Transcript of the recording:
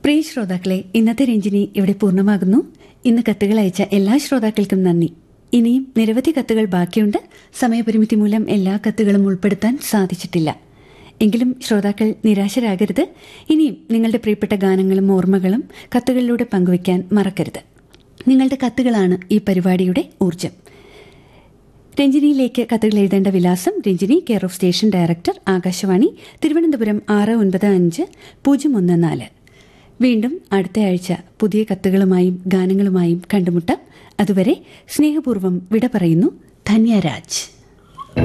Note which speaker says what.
Speaker 1: പ്രിയ ശ്രോതാക്കളെ ഇന്നത്തെ രഞ്ജിനി ഇവിടെ പൂർണ്ണമാകുന്നു ഇന്ന് കത്തുകൾ അയച്ച എല്ലാ ശ്രോതാക്കൾക്കും നന്ദി ഇനിയും നിരവധി കത്തുകൾ ബാക്കിയുണ്ട് സമയപരിമിതി മൂലം എല്ലാ കത്തുകളും ഉൾപ്പെടുത്താൻ സാധിച്ചിട്ടില്ല എങ്കിലും ശ്രോതാക്കൾ നിരാശരാകരുത് ഇനിയും നിങ്ങളുടെ പ്രിയപ്പെട്ട ഗാനങ്ങളും ഓർമ്മകളും കത്തുകളിലൂടെ പങ്കുവയ്ക്കാൻ മറക്കരുത് നിങ്ങളുടെ കത്തുകളാണ് ഈ പരിപാടിയുടെ ഊർജം രഞ്ജിനിയിലേക്ക് കത്തുകൾ എഴുതേണ്ട വിലാസം Ranjini care of station director Akashvani Thiruvananthapuram ആറ് ഒൻപത് അഞ്ച് പൂജ്യം ഒന്ന് നാല് വീണ്ടും അടുത്ത ആഴ്ച പുതിയ കത്തുകളുമായും ഗാനങ്ങളുമായും കണ്ടുമുട്ടാം അതുവരെ സ്നേഹപൂർവ്വം വിട പറയുന്നു ധന്യരാജ്